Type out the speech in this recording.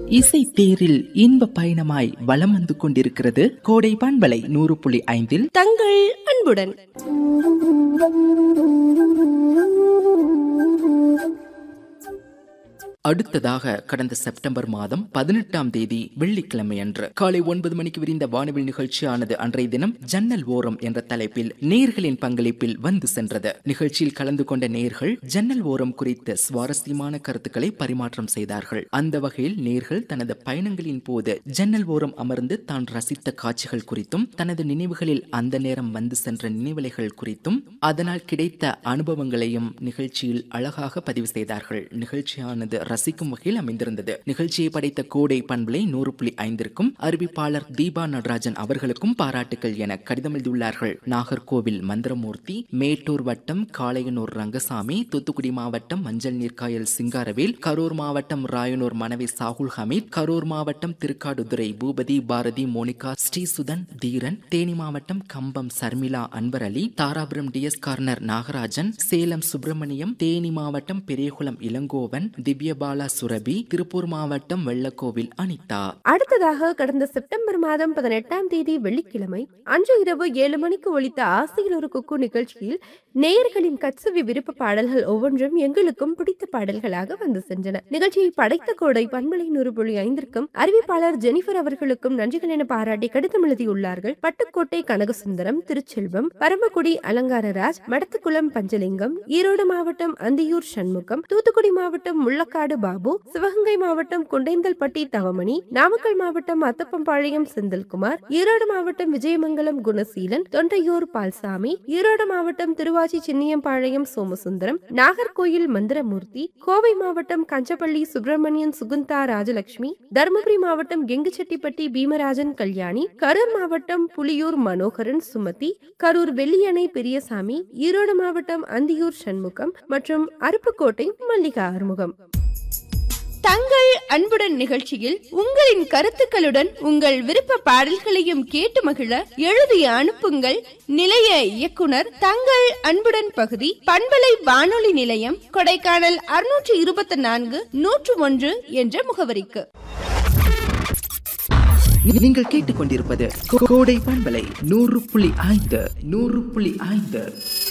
இசை தேரில் இன்ப பயணமாய் வலம் வந்து கொண்டிருக்கிறது கோடை பண்பலை நூறு புள்ளி ஐந்தில் தங்கள் அன்புடன் அடுத்ததாக கடந்த செப்டம்பர் மாதம் பதினெட்டாம் தேதி வெள்ளிக்கிழமை அன்று காலை ஒன்பது மணிக்கு விரிந்த வானவில் நிகழ்ச்சியானது அன்றைய தினம் ஜன்னல் ஓரம் என்ற தலைப்பில் நேர்களின் பங்களிப்பில் வந்து சென்றது நிகழ்ச்சியில் கலந்து கொண்ட நேர்கள் ஜன்னல் ஓரம் குறித்த சுவாரஸ்யமான கருத்துக்களை பரிமாற்றம் செய்தார்கள் அந்த வகையில் நேர்கள் தனது பயணங்களின் போது ஜன்னல் ஓரம் அமர்ந்து தான் ரசித்த காட்சிகள் குறித்தும் தனது நினைவுகளில் அந்த நேரம் வந்து சென்ற நினைவலைகள் குறித்தும் அதனால் கிடைத்த அனுபவங்களையும் நிகழ்ச்சியில் அழகாக பதிவு செய்தார்கள் நிகழ்ச்சியானது ரசிக்கும் வகையில் அமைந்திருந்தது நிகழ்ச்சியை படைத்த கோடை பண்பலை நூறு புள்ளி ஐந்திற்கும் அறிவிப்பாளர் தீபா நடராஜன் அவர்களுக்கும் பாராட்டுகள் என கடிதம் எழுதியுள்ளார்கள் நாகர்கோவில் மந்திரமூர்த்தி மேட்டூர் வட்டம் காளையனூர் ரங்கசாமி தூத்துக்குடி மாவட்டம் மஞ்சள் நீர்க்காயல் சிங்காரவேல் கரூர் மாவட்டம் ராயனூர் மனைவி சாகுல் ஹமீத் கரூர் மாவட்டம் திருக்காடுதுறை பூபதி பாரதி மோனிகா ஸ்ரீசுதன் தீரன் தேனி மாவட்டம் கம்பம் சர்மிளா அன்பர் அலி தாராபுரம் டிஎஸ் கார்னர் நாகராஜன் சேலம் சுப்பிரமணியம் தேனி மாவட்டம் பெரியகுளம் இளங்கோவன் திவ்யபாலா சுரபி திருப்பூர் மாவட்டம் வெள்ளக்கோவில் அனிதா அடுத்ததாக கடந்த செப்டம்பர் மாதம் பதினெட்டாம் தேதி வெள்ளிக்கிழமை அன்று இரவு ஏழு மணிக்கு ஒலித்த ஆசையில் ஒரு குக்கு நிகழ்ச்சியில் நேயர்களின் கட்சவி விருப்ப பாடல்கள் ஒவ்வொன்றும் எங்களுக்கும் பிடித்த பாடல்களாக வந்து சென்றன நிகழ்ச்சியை படைத்த கோடை பண்பலை நூறு புள்ளி ஐந்திற்கும் அறிவிப்பாளர் ஜெனிஃபர் அவர்களுக்கும் நன்றிகள் என பாராட்டி கடிதம் எழுதியுள்ளார்கள் பட்டுக்கோட்டை கனகசுந்தரம் திருச்செல்வம் பரமக்குடி அலங்காரராஜ் மடத்துக்குளம் பஞ்சலிங்கம் ஈரோடு மாவட்டம் அந்தியூர் சண்முகம் தூத்துக்குடி மாவட்டம் முள்ளக்காடு பாபு சிவகங்கை மாவட்டம் குண்டேந்தல்பட்டி தவமணி நாமக்கல் மாவட்டம் அத்தப்பம்பாளையம் செந்தில்குமார் ஈரோடு மாவட்டம் விஜயமங்கலம் குணசீலன் தொண்டையூர் பால்சாமி ஈரோடு மாவட்டம் திருவாச்சி சின்னியம்பாளையம் சோமசுந்தரம் நாகர்கோயில் மந்திரமூர்த்தி கோவை மாவட்டம் கஞ்சப்பள்ளி சுப்பிரமணியன் சுகுந்தா ராஜலட்சுமி தருமபுரி மாவட்டம் கெங்குச்செட்டிப்பட்டி பீமராஜன் கல்யாணி கரூர் மாவட்டம் புலியூர் மனோகரன் சுமதி கரூர் வெள்ளியணை பெரியசாமி ஈரோடு மாவட்டம் அந்தியூர் சண்முகம் மற்றும் அருப்புக்கோட்டை மல்லிகா ஆறுமுகம் தங்கள் அன்புடன் நிகழ்ச்சியில் உங்களின் கருத்துக்களுடன் உங்கள் விருப்ப பாடல்களையும் கேட்டு மகிழ எழுதி அனுப்புங்கள் நிலைய இயக்குனர் தங்கள் அன்புடன் பகுதி பண்பலை வானொலி நிலையம் கொடைக்கானல் அறுநூற்று இருபத்தி நான்கு நூற்று ஒன்று என்ற முகவரிக்கு நீங்கள் கேட்டுக்கொண்டிருப்பது கோடை பண்பலை நூறு புள்ளி ஐந்து நூறு புள்ளி ஐந்து